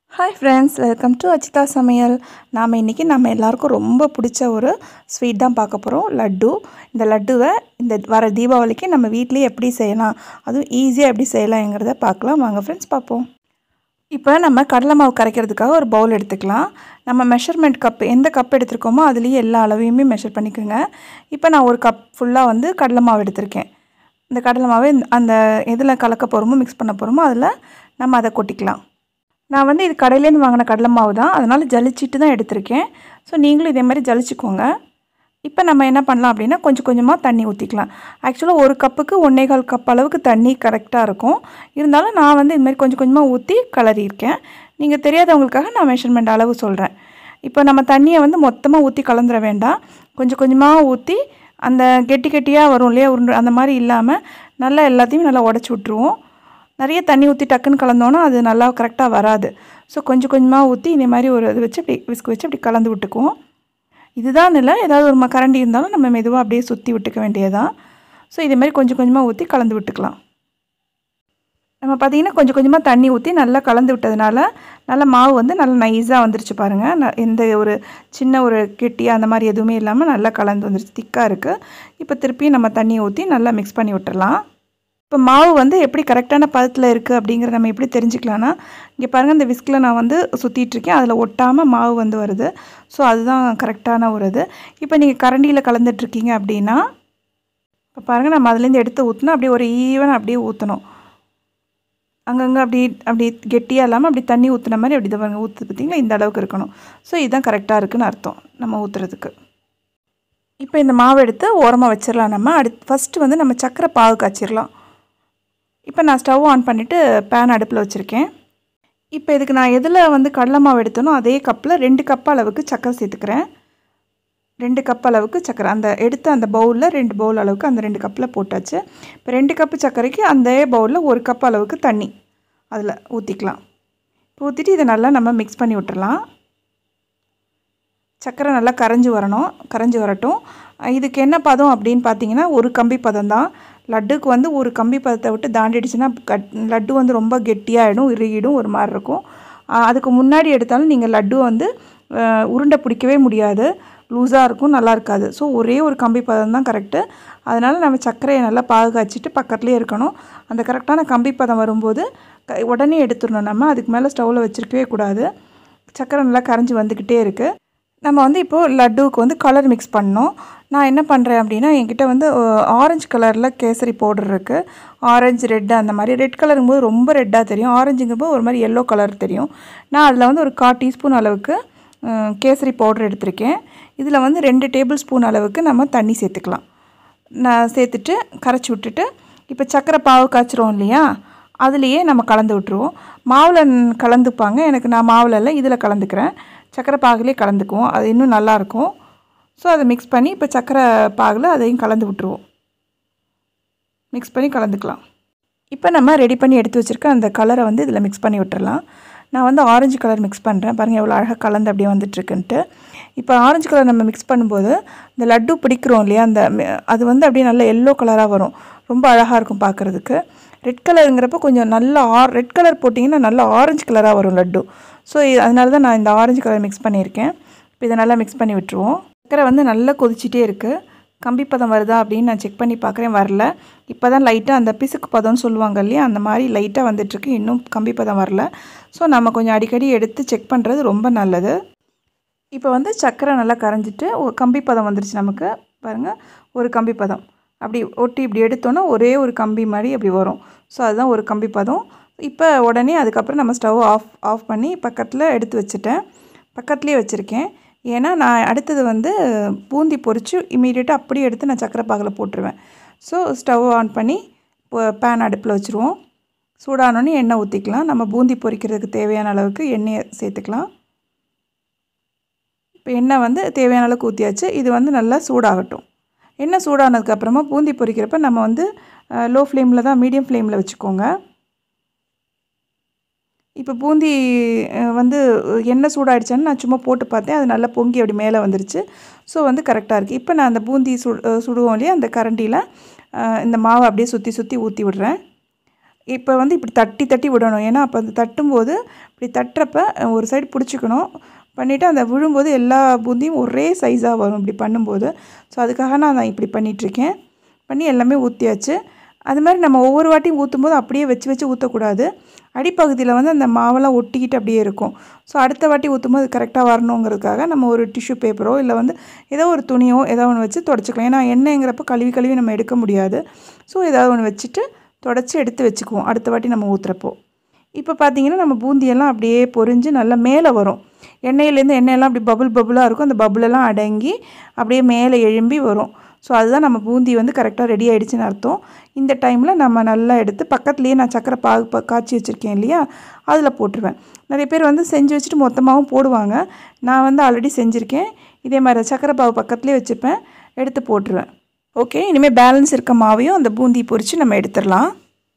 hi friends welcome to Achitha சமையல் நாம் இன்றைக்கி நம்ம எல்லாருக்கும் ரொம்ப பிடிச்ச ஒரு ஸ்வீட் தான் பார்க்க போகிறோம் லட்டு இந்த லட்டுவை இந்த வர தீபாவளிக்கு நம்ம வீட்லேயே எப்படி செய்யலாம் அதுவும் ஈஸியாக எப்படி செய்யலாங்கிறத பார்க்கலாம் வாங்க ஃப்ரெண்ட்ஸ் பார்ப்போம் இப்போ நம்ம கடலை மாவு கரைக்கிறதுக்காக ஒரு பவுல் எடுத்துக்கலாம் நம்ம மெஷர்மெண்ட் கப் எந்த கப் எடுத்திருக்கோமோ அதுலேயே எல்லா அளவையுமே மெஷர் பண்ணிக்கோங்க இப்போ நான் ஒரு கப் ஃபுல்லாக வந்து கடலை மாவு எடுத்திருக்கேன் இந்த கடலை மாவை இந்த- அந்த எதில் கலக்க போகிறோமோ மிக்ஸ் பண்ண போகிறோமோ அதில் நம்ம அதை கொட்டிக்கலாம் நான் வந்து இது கடையிலேருந்து வாங்கின கடலை மாவு தான் அதனால் ஜலிச்சிட்டு தான் எடுத்திருக்கேன் ஸோ நீங்களும் இதே மாதிரி ஜலிச்சுக்கோங்க இப்போ நம்ம என்ன பண்ணலாம் அப்படின்னா கொஞ்சம் கொஞ்சமாக தண்ணி ஊற்றிக்கலாம் ஆக்சுவலாக ஒரு கப்புக்கு ஒன்றே கால் கப் அளவுக்கு தண்ணி கரெக்டாக இருக்கும் இருந்தாலும் நான் வந்து இது மாதிரி கொஞ்சம் கொஞ்சமாக ஊற்றி கலரியிருக்கேன் நீங்கள் தெரியாதவங்களுக்காக நான் மெஷர்மெண்ட் அளவு சொல்கிறேன் இப்போ நம்ம தண்ணியை வந்து மொத்தமாக ஊற்றி கலந்துர வேண்டாம் கொஞ்சம் கொஞ்சமாக ஊற்றி அந்த கெட்டி கெட்டியாக வரும் இல்லையா உருண்டு அந்த மாதிரி இல்லாமல் நல்லா எல்லாத்தையும் நல்லா உடச்சி விட்ருவோம் நிறைய தண்ணி ஊற்றி டக்குன்னு கலந்தோன்னா அது நல்லா கரெக்டாக வராது ஸோ கொஞ்சம் கொஞ்சமாக ஊற்றி இந்த மாதிரி ஒரு இது வச்சு அப்படி விஸ்க் வச்சு அப்படி கலந்து விட்டுக்குவோம் இதுதான் இல்லை ஏதாவது ஒரு ம- கரண்டி இருந்தாலும் நம்ம மெதுவாக அப்படியே சுற்றி விட்டுக்க வேண்டியதான் ஸோ இதே மாதிரி கொஞ்சம் கொஞ்சமாக ஊற்றி கலந்து விட்டுக்கலாம் நம்ம பார்த்தீங்கன்னா கொஞ்சம் கொஞ்சமாக தண்ணி ஊற்றி நல்லா கலந்து விட்டதுனால நல்ல மாவு வந்து நல்லா நைஸாக வந்துருச்சு பாருங்கள் ந- எந்த ஒரு சின்ன ஒரு கெட்டியாக அந்த மாதிரி எதுவுமே இல்லாமல் நல்லா கலந்து வந்துருச்சு திக்காக இருக்குது இப்போ திருப்பியும் நம்ம தண்ணியை ஊற்றி நல்லா மிக்ஸ் பண்ணி விட்டுறலாம் இப்போ மாவு வந்து எப்படி கரெக்டான பதத்தில் இருக்குது அப்படிங்கிறத நம்ம எப்படி தெரிஞ்சுக்கலான்னா இங்கே பாருங்கள் இந்த விஸ்கில் நான் வந்து சுற்றிட்டு இருக்கேன் அதில் ஒட்டாமல் மாவு வந்து வருது ஸோ அதுதான் கரெக்டான ஒரு இது இப்போ நீங்கள் கரண்டியில் கலந்துட்ருக்கீங்க அப்படின்னா இப்போ பாருங்கள் நம்ம அதுலேருந்து எடுத்து ஊற்றினா அப்படியே ஒரு ஈவன் அப்படியே ஊற்றணும் அங்கங்கே அப்படி அப்படி கெட்டியாக இல்லாமல் அப்படி தண்ணி ஊற்றுன மாதிரி அப்படி இதை பாருங்க ஊற்று பார்த்தீங்களா இந்த அளவுக்கு இருக்கணும் ஸோ இதுதான் கரெக்டாக இருக்குன்னு அர்த்தம் நம்ம ஊற்றுறதுக்கு இப்போ இந்த மாவு எடுத்து ஓரமாக வச்சிடலாம் நம்ம அடுத்து ஃபஸ்ட்டு வந்து நம்ம சக்கரை பாகு காய்ச்சிடலாம் இப்போ நான் ஸ்டவ் ஆன் பண்ணிவிட்டு பேன் அடுப்பில் வச்சுருக்கேன் இப்போ இதுக்கு நான் எதில் வந்து கடலை மாவு எடுத்தனோ அதே கப்பில் ரெண்டு கப் அளவுக்கு சக்கரை சேர்த்துக்கிறேன் ரெண்டு கப் அளவுக்கு சக்கரை அந்த எடுத்த அந்த பவுலில் ரெண்டு பவுல் அளவுக்கு அந்த ரெண்டு கப்பில் போட்டாச்சு இப்போ ரெண்டு கப்பு சர்க்கரைக்கு அந்த பவுலில் ஒரு கப் அளவுக்கு தண்ணி அதில் ஊற்றிக்கலாம் ஊற்றிட்டு இதை நல்லா நம்ம மிக்ஸ் பண்ணி விட்டுறலாம் சர்க்கரை நல்லா கரைஞ்சி வரணும் கரைஞ்சி வரட்டும் அஹ் இதுக்கு என்ன பதம் அப்படின்னு பார்த்தீங்கன்னா ஒரு கம்பி பதம் தான் லட்டுக்கு வந்து ஒரு கம்பி பதத்தை விட்டு தாண்டிடுச்சுன்னா கட் லட்டு வந்து ரொம்ப கெட்டியாகிடும் இறுகிடும் ஒரு மாதிரி இருக்கும் அஹ் அதுக்கு முன்னாடி எடுத்தாலும் நீங்கள் லட்டு வந்து அஹ், உருண்டை பிடிக்கவே முடியாது லூஸாக இருக்கும் நல்லா இருக்காது ஸோ ஒரே ஒரு கம்பி பதம் தான் கரெக்டு அதனால் நம்ம சர்க்கரையை நல்லா பாகு காய்ச்சிட்டு பக்கத்துலேயே இருக்கணும் அந்த கரெக்டான கம்பி பதம் வரும்போது க- உடனே எடுத்துடணும் நம்ம அதுக்கு மேலே ஸ்டவ்வில் வச்சுருக்கவே கூடாது சர்க்கரை நல்லா கரைஞ்சி வந்துக்கிட்டே இருக்குது நம்ம வந்து இப்போது லட்டுவுக்கு வந்து கலர் மிக்ஸ் பண்ணோம் நான் என்ன பண்ணுறேன் அப்படின்னா என்கிட்ட வந்து ஆரஞ்சு கலரில் கேசரி பவுடர் இருக்குது ஆரஞ்சு ரெட்டு அந்த மாதிரி ரெட் கலருங்கும்போது ரொம்ப ரெட்டாக தெரியும் ஆரஞ்சுங்கும்போது ஒரு மாதிரி எல்லோ கலர் தெரியும் நான் அதில் வந்து ஒரு கால் டீஸ்பூன் அளவுக்கு அஹ், கேசரி பவுடர் எடுத்திருக்கேன் இதில் வந்து ரெண்டு டேபிள் ஸ்பூன் அளவுக்கு நம்ம தண்ணி சேர்த்துக்கலாம் நான் சேர்த்துட்டு கரைச்சி விட்டுட்டு இப்போ சக்கரை பாவு காய்ச்சிரும் இல்லையா அதுலேயே நம்ம கலந்து விட்டுருவோம் மாவில் ந- கலந்துப்பாங்க எனக்கு நான் மாவில் இல்லை இதில் கலந்துக்கிறேன் சக்கரை பாகுலேயே கலந்துக்குவோம் அது இன்னும் நல்லாயிருக்கும் ஸோ அதை மிக்ஸ் பண்ணி இப்போ சக்கரை பாகில் அதையும் கலந்து விட்டுருவோம் மிக்ஸ் பண்ணி கலந்துக்கலாம் இப்போ நம்ம ரெடி பண்ணி எடுத்து வச்சுருக்க அந்த கலரை வந்து இதில் மிக்ஸ் பண்ணி விட்டுறலாம் நான் வந்து ஆரஞ்சு கலர் மிக்ஸ் பண்ணுறேன் பாருங்கள் எவ்வளோ அழகாக கலந்து அப்படியே வந்துட்டுருக்குன்ட்டு இப்போ ஆரஞ்சு கலர் நம்ம மிக்ஸ் பண்ணும்போது இந்த லட்டு பிடிக்கிறோம் இல்லையா அந்த ம- அது வந்து அப்படியே நல்ல எல்லோ கலராக வரும் ரொம்ப அழகாக இருக்கும் பார்க்குறதுக்கு ரெட் கலருங்கிறப்ப கொஞ்சம் நல்ல ஆர் ரெட் கலர் போட்டிங்கன்னா நல்ல ஆரஞ்சு கலராக வரும் லட்டு ஸோ அதனால தான் நான் இந்த ஆரஞ்சு கலர் மிக்ஸ் பண்ணியிருக்கேன் இப்போ இதை நல்லா மிக்ஸ் பண்ணி விட்டுருவோம் சக்கரை வந்து நல்லா கொதிச்சிட்டே இருக்குது கம்பி பதம் வருதா அப்படின்னு நான் செக் பண்ணி பார்க்குறேன் வரல இப்போ தான் லைட்டாக அந்த பிசுக்கு பதம்னு சொல்லுவாங்க இல்லையா அந்த மாதிரி லைட்டாக வந்துட்டுருக்கு இன்னும் கம்பி பதம் வரல ஸோ நம்ம கொஞ்சம் அடிக்கடி எடுத்து செக் பண்ணுறது ரொம்ப நல்லது இப்போ வந்து சக்கரை நல்லா கரைஞ்சிட்டு ஒரு கம்பி பதம் வந்துருச்சு நமக்கு பாருங்கள் ஒரு கம்பி பதம் அப்படி ஒட்டி இப்படி எடுத்தோன்னா ஒரே ஒரு கம்பி மாதிரி அப்படி வரும் ஸோ அதுதான் ஒரு கம்பி பதம் இப்போ உடனே அதுக்கப்புறம் நம்ம ஸ்டவ் ஆஃப் ஆஃப் பண்ணி பக்கத்தில் எடுத்து வச்சுட்டேன் பக்கத்துலேயே வச்சுருக்கேன் ஏன்னா நான் அடுத்தது வந்து பூந்தி பொரித்து இமீடியட்டாக அப்படியே எடுத்து நான் சக்கரை பாகில் போட்டுருவேன் ஸோ ஸ்டவ் ஆன் பண்ணி பேன் அடுப்பில் வச்சுருவோம் சூடானோடனே எண்ணெய் ஊற்றிக்கலாம் நம்ம பூந்தி பொரிக்கிறதுக்கு தேவையான அளவுக்கு எண்ணெயை சேர்த்துக்கலாம் இப்போ எண்ணெய் வந்து தேவையான அளவுக்கு ஊற்றியாச்சு இது வந்து நல்லா சூடாகட்டும் எண்ணெய் சூடானதுக்கப்புறமா பூந்தி பொரிக்கிறப்ப நம்ம வந்து லோ ஃப்ளேமில் தான் மீடியம் ஃப்ளேமில் வச்சுக்கோங்க இப்போ பூந்தி அஹ், வந்து எண்ணெய் சூடாயிடுச்சான்னு நான் சும்மா போட்டு பார்த்தேன் அது நல்லா பொங்கி அப்படி மேலே வந்துருச்சு ஸோ வந்து கரெக்டாக இருக்குது இப்போ நான் அந்த பூந்தி சு அஹ், சுடுவோம் இல்லையா அந்த கரண்டியில் இந்த மாவை அப்படியே சுற்றி சுற்றி ஊற்றி விடுறேன் இப்போ வந்து இப்படி தட்டி தட்டி விடணும் ஏன்னா அப்போ அந்த தட்டும்போது இப்படி தட்டுறப்ப ஒரு சைடு பிடிச்சிக்கணும் பண்ணிவிட்டு அந்த விழும்போது எல்லா பூந்தியும் ஒரே சைஸாக வரும் இப்படி பண்ணும்போது ஸோ அதுக்காக நான் நான் இப்படி பண்ணிகிட்ருக்கேன் பண்ணி எல்லாமே ஊற்றியாச்சு அது மாதிரி நம்ம ஒவ்வொரு வாட்டியும் ஊற்றும் போது அப்படியே வச்சு வச்சு ஊற்றக்கூடாது அடிப்பகுதியில் வந்து அந்த மாவெல்லாம் ஒட்டிக்கிட்டு அப்படியே இருக்கும் ஸோ அடுத்த வாட்டி ஊற்றும் போது கரெக்டாக வரணுங்கிறதுக்காக நம்ம ஒரு டிஷ்யூ பேப்பரோ இல்லை வந்து ஏதோ ஒரு துணியோ ஏதோ ஒன்று வச்சு தொடச்சிக்கலாம் ஏன்னா எண்ணெய்ங்கிறப்ப கழுவி கழுவி நம்ம எடுக்க முடியாது ஸோ ஏதாவது ஒன்று வச்சுட்டு தொடச்சி எடுத்து வச்சுக்குவோம் அடுத்த வாட்டி நம்ம ஊற்றுறப்போ இப்போ பார்த்தீங்கன்னா நம்ம பூந்தியெல்லாம் அப்படியே பொரிஞ்சு நல்லா மேலே வரும் எண்ணெயிலேருந்து எண்ணெயெல்லாம் அப்படி பபுள் பபுளாக இருக்கும் அந்த பபுளெல்லாம் அடங்கி அப்படியே மேலே எழும்பி வரும் ஸோ அதுதான் நம்ம பூந்தி வந்து கரெக்டாக ரெடி ஆகிடுச்சின்னு அர்த்தம் இந்த டைமில் நம்ம நல்லா எடுத்து பக்கத்துலேயே நான் சக்கரை பாகு ப காய்ச்சி வச்சுருக்கேன் இல்லையா அதில் போட்டுருவேன் நிறைய பேர் வந்து செஞ்சு வச்சுட்டு மொத்தமாகவும் போடுவாங்க நான் வந்து ஆல்ரெடி செஞ்சுருக்கேன் இதே மாதிரி சக்கரை பாகு பக்கத்துலேயே வச்சுப்பேன் எடுத்து போட்டுருவேன் ஓகே இனிமேல் பேலன்ஸ் இருக்க மாவையும் அந்த பூந்தி பொரித்து நம்ம எடுத்துடலாம்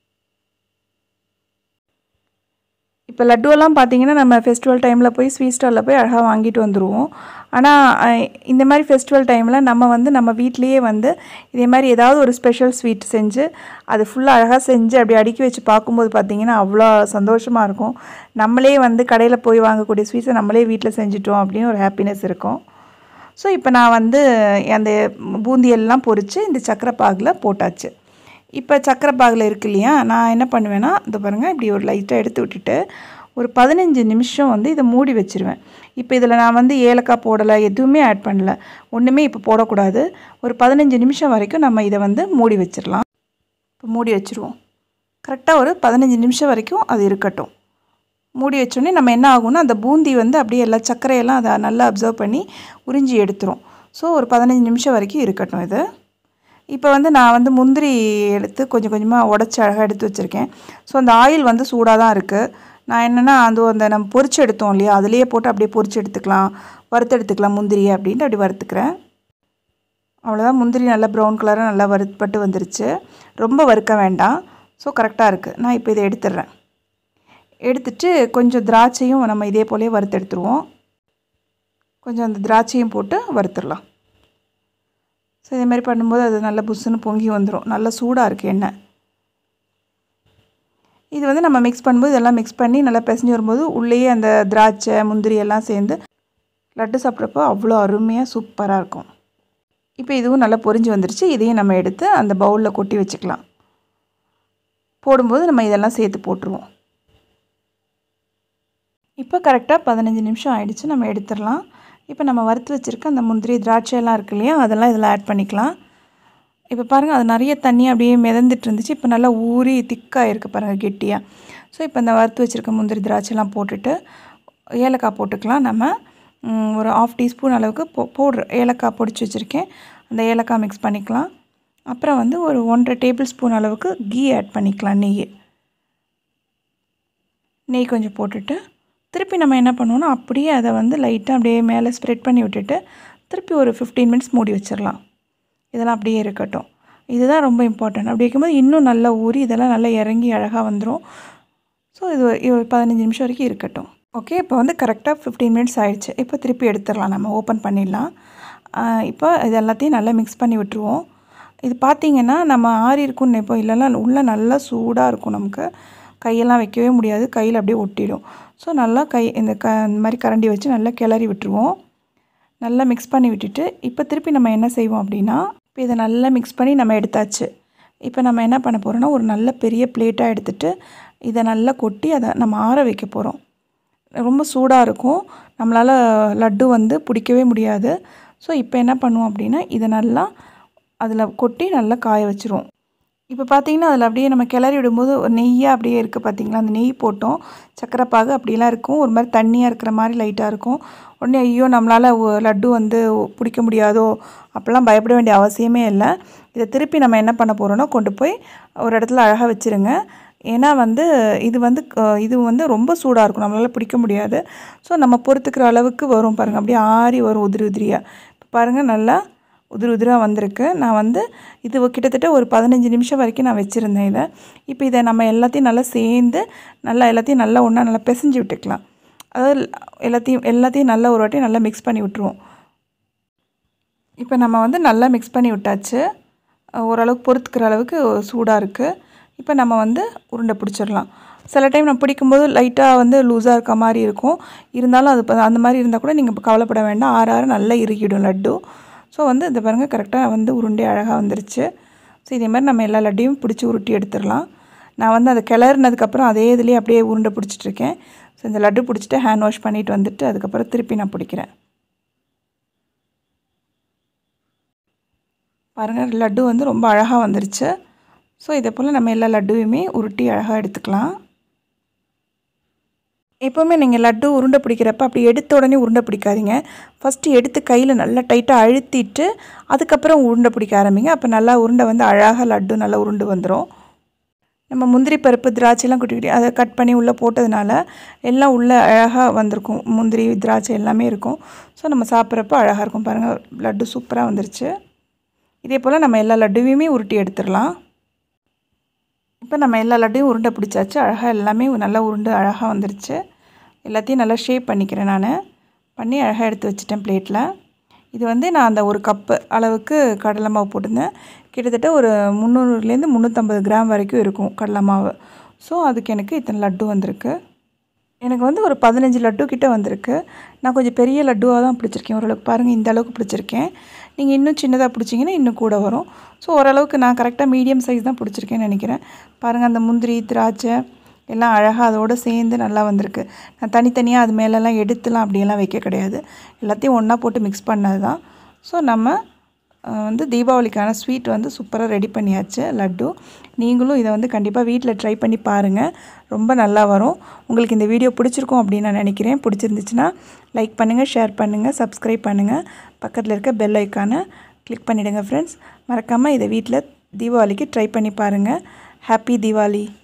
இப்போ லட்டுவெல்லாம் பார்த்தீங்கன்னா நம்ம ஃபெஸ்டிவல் டைமில் போய் ஸ்வீட் ஸ்டாலில் போய் அழகாக வாங்கிட்டு வந்துடுவோம் ஆனால் இந்த மாதிரி ஃபெஸ்டிவல் டைமில் நம்ம வந்து நம்ம வீட்லேயே வந்து இதே மாதிரி ஏதாவது ஒரு ஸ்பெஷல் ஸ்வீட் செஞ்சு அது ஃபுல்லாக அழகாக செஞ்சு அப்படி அடுக்கி வச்சு பார்க்கும்போது பார்த்திங்கன்னா அவ்வளோ சந்தோஷமாக இருக்கும் நம்மளே வந்து கடையில் போய் வாங்கக்கூடிய ஸ்வீட்ஸை நம்மளே வீட்டில் செஞ்சிட்டோம் அப்படின்னு ஒரு ஹாப்பினஸ் இருக்கும் ஸோ இப்போ நான் வந்து அந்த பூந்தியெல்லாம் பொரித்து இந்த சக்கரை பாகில் போட்டாச்சு இப்போ சக்கரை பாகில் இருக்கு இல்லையா நான் என்ன பண்ணுவேன்னா இந்த பாருங்கள் இப்படி ஒரு லைட்டாக எடுத்து விட்டுட்டு ஒரு பதினஞ்சு நிமிஷம் வந்து இதை மூடி வச்சுருவேன் இப்போ இதில் நான் வந்து ஏலக்காய் போடலை எதுவுமே ஆட் பண்ணல ஒன்றுமே இப்போ போடக்கூடாது ஒரு பதினஞ்சு நிமிஷம் வரைக்கும் நம்ம இதை வந்து மூடி வச்சிடலாம் இப்போ மூடி வச்சுருவோம் கரெக்டாக ஒரு பதினஞ்சு நிமிஷம் வரைக்கும் அது இருக்கட்டும் மூடி வச்சோடனே நம்ம என்ன ஆகும்னா அந்த பூந்தி வந்து அப்படியே எல்லா சர்க்கரையெல்லாம் அதை நல்லா அப்சர்வ் பண்ணி உறிஞ்சி எடுத்துரும் ஸோ ஒரு பதினஞ்சு நிமிஷம் வரைக்கும் இருக்கட்டும் இது இப்போ வந்து நான் வந்து முந்திரி எடுத்து கொஞ்சம் கொஞ்சமாக உடச்சி அழகாக எடுத்து வச்சுருக்கேன் ஸோ அந்த ஆயில் வந்து சூடாக தான் இருக்குது நான் என்னென்னா அது அந்த நம்ம பொரிச்சு எடுத்தோம் இல்லையா அதுலேயே போட்டு அப்படியே பொரிச்சு எடுத்துக்கலாம் வறுத்து எடுத்துக்கலாம் முந்திரியை அப்படின்ட்டு அப்படி வறுத்துக்கிறேன் அவ்வளோதான் முந்திரி நல்லா ப்ரௌன் கலராக நல்லா வறுப்பட்டு வந்துருச்சு ரொம்ப வறுக்க வேண்டாம் ஸோ கரெக்டாக இருக்குது நான் இப்போ இதை எடுத்துடுறேன் எடுத்துட்டு கொஞ்சம் திராட்சையும் நம்ம இதே போலே வறுத்து எடுத்துருவோம் கொஞ்சம் அந்த திராட்சையும் போட்டு வறுத்துடலாம் ஸோ இதே மாதிரி பண்ணும்போது அது நல்லா புஷ்ஷுன்னு பொங்கி வந்துடும் நல்லா சூடாக இருக்குது எண்ணெய் இது வந்து நம்ம மிக்ஸ் பண்ணும்போது இதெல்லாம் மிக்ஸ் பண்ணி நல்லா பிசைஞ்சு வரும்போது உள்ளேயே அந்த திராட்சை முந்திரி எல்லாம் சேர்ந்து லட்டு சாப்பிட்றப்போ அவ்வளோ அருமையாக சூப்பராக இருக்கும் இப்போ இதுவும் நல்லா பொரிஞ்சு வந்துருச்சு இதையும் நம்ம எடுத்து அந்த பவுலில் கொட்டி வச்சுக்கலாம் போடும்போது நம்ம இதெல்லாம் சேர்த்து போட்டுருவோம் இப்போ கரெக்டாக பதினஞ்சு நிமிஷம் ஆயிடுச்சு நம்ம எடுத்துடலாம் இப்போ நம்ம வறுத்து வச்சுருக்க அந்த முந்திரி திராட்சையெல்லாம் இருக்கு இல்லையா அதெல்லாம் இதில் ஆட் பண்ணிக்கலாம் இப்போ பாருங்கள் அது நிறைய தண்ணி அப்படியே மிதந்துட்டு இருந்துச்சு இப்போ நல்லா ஊறி திக்காக இருக்குது பாருங்கள் கெட்டியாக ஸோ இப்போ இந்த வறுத்து வச்சுருக்க முந்திரி திராட்சைலாம் போட்டுட்டு ஏலக்காய் போட்டுக்கலாம் நம்ம ம், ஒரு ஆஃப் டீஸ்பூன் அளவுக்கு போ பவுட்ரு ஏலக்காய் பொடிச்சு வச்சுருக்கேன் அந்த ஏலக்காய் மிக்ஸ் பண்ணிக்கலாம் அப்புறம் வந்து ஒரு ஒன்றரை டேபிள் ஸ்பூன் அளவுக்கு கீ ஆட் பண்ணிக்கலாம் நெய் நெய் கொஞ்சம் போட்டுட்டு திருப்பி நம்ம என்ன பண்ணுவோம்னா அப்படியே அதை வந்து லைட்டாக அப்படியே மேலே ஸ்ப்ரெட் பண்ணி விட்டுட்டு திருப்பி ஒரு ஃபிஃப்டீன் மினிட்ஸ் மூடி வச்சிடலாம் இதெல்லாம் அப்படியே இருக்கட்டும் இதுதான் ரொம்ப இம்பார்ட்டன்ட் அப்படி இருக்கும்போது இன்னும் நல்லா ஊறி இதெல்லாம் நல்லா இறங்கி அழகாக வந்துடும் ஸோ இது ஒரு- இது ஒரு பதினஞ்சு நிமிஷம் வரைக்கும் இருக்கட்டும் ஓகே இப்போ வந்து கரெக்டாக ஃபிஃப்டீன் மினிட்ஸ் ஆயிடுச்சு இப்போ திருப்பி எடுத்துடலாம் நம்ம ஓப்பன் பண்ணிடலாம் ஆஹ் இப்போ இது எல்லாத்தையும் நல்லா மிக்ஸ் பண்ணி விட்டுருவோம் இது பார்த்தீங்கன்னா நம்ம ஆறி இருக்கும்னு நினைப்போம் இல்லைன்னா உள்ளே நல்லா சூடாக இருக்கும் நமக்கு கையெல்லாம் வைக்கவே முடியாது கையில் அப்படியே ஒட்டிடும் ஸோ நல்லா கை இந்த க இந்த மாதிரி கரண்டி வச்சு நல்லா கிளறி விட்டுருவோம் நல்லா மிக்ஸ் பண்ணி விட்டுட்டு இப்போ திருப்பி நம்ம என்ன செய்வோம் அப்படின்னா இப்போ இதை நல்லா மிக்ஸ் பண்ணி நம்ம எடுத்தாச்சு இப்போ நம்ம என்ன பண்ண போகிறோம்னா ஒரு நல்ல பெரிய பிளேட்டாக எடுத்துட்டு இதை நல்லா கொட்டி அதை நம்ம ஆற வைக்க போகிறோம் ரொம்ப சூடாக இருக்கும் நம்மளால் லட்டு வந்து பிடிக்கவே முடியாது ஸோ இப்போ என்ன பண்ணுவோம் அப்படின்னா இதை நல்லா அதில் கொட்டி நல்லா காய வச்சுருவோம் இப்போ பார்த்தீங்கன்னா அதில் அப்படியே நம்ம கிளறி விடும்போது ஒரு நெய்யாக அப்படியே இருக்குது பார்த்தீங்களா அந்த நெய் போட்டோம் சக்கரை பாகு அப்படிலாம் இருக்கும் ஒரு மாதிரி தண்ணியாக இருக்கிற மாதிரி லைட்டாக இருக்கும் உடனே ஐயோ நம்மளால் லட்டு வந்து பிடிக்க முடியாதோ அப்போல்லாம் பயப்பட வேண்டிய அவசியமே இல்லை இதை திருப்பி நம்ம என்ன பண்ண போகிறோம்னா கொண்டு போய் ஒரு இடத்துல அழகாக வச்சுருங்க ஏன்னா வந்து இது வந்து க- இது வந்து ரொம்ப சூடாக இருக்கும் நம்மளால் பிடிக்க முடியாது ஸோ நம்ம பொறுத்துக்கிற அளவுக்கு வரும் பாருங்கள் அப்படியே ஆறி வரும் உதிரி உதிரியாக இப்போ பாருங்கள் நல்லா உதிரி உதிராக வந்திருக்கு நான் வந்து இது கிட்டத்தட்ட ஒரு பதினஞ்சு நிமிஷம் வரைக்கும் நான் வச்சுருந்தேன் இதை இப்போ இதை நம்ம எல்லாத்தையும் நல்லா சேர்ந்து நல்லா எல்லாத்தையும் நல்லா ஒன்றா நல்லா பிசைஞ்சு விட்டுக்கலாம் அதாவது எல்லாத்தையும் எல்லாத்தையும் நல்லா ஒரு வாட்டி நல்லா மிக்ஸ் பண்ணி விட்டுருவோம் இப்போ நம்ம வந்து நல்லா மிக்ஸ் பண்ணி விட்டாச்சு அஹ் ஓரளவுக்கு பொறுத்துக்கிற அளவுக்கு சூடாக இருக்குது இப்போ நம்ம வந்து உருண்டை பிடிச்சிடலாம் சில டைம் நம்ம பிடிக்கும்போது லைட்டாக வந்து லூஸாக இருக்க மாதிரி இருக்கும் இருந்தாலும் அது ப- அந்த மாதிரி இருந்தால் கூட நீங்கள் கவலைப்பட வேண்டாம் ஆறு ஆறு நல்லா இறுகிடும் லட்டு ஸோ வந்து இந்த பாருங்கள் கரெக்டாக வந்து உருண்டை அழகாக வந்துருச்சு ஸோ இதே மாதிரி நம்ம எல்லா லட்டையும் பிடிச்சி உருட்டி எடுத்துடலாம் நான் வந்து அதை கிளறினதுக்கப்புறம் அதே இதுலேயே அப்படியே உருண்டை பிடிச்சிட்டு இருக்கேன் ஸோ இந்த லட்டு பிடிச்சிட்டு ஹேண்ட் வாஷ் பண்ணிட்டு வந்துட்டு அதுக்கப்புறம் திருப்பி நான் பிடிக்கிறேன் பாருங்கள் லட்டு வந்து ரொம்ப அழகாக வந்துருச்சு ஸோ இதே போல் நம்ம எல்லா லட்டுவையுமே உருட்டி அழகாக எடுத்துக்கலாம் எப்போவுமே நீங்கள் லட்டு உருண்டை பிடிக்கிறப்ப அப்படி எடுத்த உடனே உருண்டை பிடிக்காதீங்க ஃபஸ்ட்டு எடுத்து கையில் நல்லா டைட்டாக அழுத்திட்டு அதுக்கப்புறம் உருண்டை பிடிக்க ஆரம்பிங்க அப்போ நல்லா உருண்டை வந்து அழகாக லட்டு நல்லா உருண்டு வந்துடும் நம்ம முந்திரி பருப்பு திராட்சைலாம் குட்டி குட்டி அதை கட் பண்ணி உள்ளே போட்டதுனால எல்லாம் உள்ளே அழகாக வந்திருக்கும் முந்திரி திராட்சை எல்லாமே இருக்கும் ஸோ நம்ம சாப்பிட்றப்ப அழகாக இருக்கும் பாருங்கள் லட்டு சூப்பராக வந்துருச்சு இதே போல் நம்ம எல்லா லட்டுவையுமே உருட்டி எடுத்துடலாம் இப்போ நம்ம எல்லா லட்டையும் உருண்டை பிடிச்சாச்சு அழகாக எல்லாமே நல்லா உருண்டு அழகாக வந்துருச்சு எல்லாத்தையும் நல்லா ஷேப் பண்ணிக்கிறேன் நான் பண்ணி அழகாக எடுத்து வச்சுட்டேன் பிளேட்டில் இது வந்து நான் அந்த ஒரு கப்பு அளவுக்கு கடலை மாவு போட்டிருந்தேன் கிட்டத்தட்ட ஒரு முந்நூறுலேருந்து முந்நூற்றம்பது கிராம் வரைக்கும் இருக்கும் கடலை மாவு ஸோ அதுக்கு எனக்கு இத்தனை லட்டு வந்திருக்கு எனக்கு வந்து ஒரு பதினஞ்சு லட்டு கிட்ட வந்திருக்கு நான் கொஞ்சம் பெரிய லட்டுவாக தான் பிடிச்சிருக்கேன் ஓரளவுக்கு பாருங்கள் இந்த அளவுக்கு பிடிச்சிருக்கேன் நீங்கள் இன்னும் சின்னதாக பிடிச்சிங்கன்னா இன்னும் கூட வரும் ஸோ ஓரளவுக்கு நான் கரெக்டாக மீடியம் சைஸ் தான் பிடிச்சிருக்கேன்னு நினைக்கிறேன் பாருங்கள் அந்த முந்திரி திராட்சை எல்லாம் அழகாக அதோடு சேர்ந்து நல்லா வந்திருக்கு நான் தனித்தனியாக அது மேலெல்லாம் எடுத்துலாம் அப்படியெல்லாம் வைக்க கிடையாது எல்லாத்தையும் ஒன்றா போட்டு மிக்ஸ் பண்ணது தான் ஸோ நம்ம அஹ், வந்து தீபாவளிக்கான ஸ்வீட் வந்து சூப்பராக ரெடி பண்ணியாச்சு லட்டு நீங்களும் இதை வந்து கண்டிப்பாக வீட்டில் ட்ரை பண்ணி பாருங்கள் ரொம்ப நல்லா வரும் உங்களுக்கு இந்த வீடியோ பிடிச்சிருக்கும் அப்படின்னு நான் நினைக்கிறேன் பிடிச்சிருந்துச்சுன்னா லைக் பண்ணுங்கள் ஷேர் பண்ணுங்கள் சப்ஸ்கிரைப் பண்ணுங்கள் பக்கத்தில் இருக்க பெல் ஐக்கானை கிளிக் பண்ணிவிடுங்க ஃப்ரெண்ட்ஸ் மறக்காமல் இதை வீட்டில் தீபாவளிக்கு ட்ரை பண்ணி பாருங்கள் ஹாப்பி தீபாவளி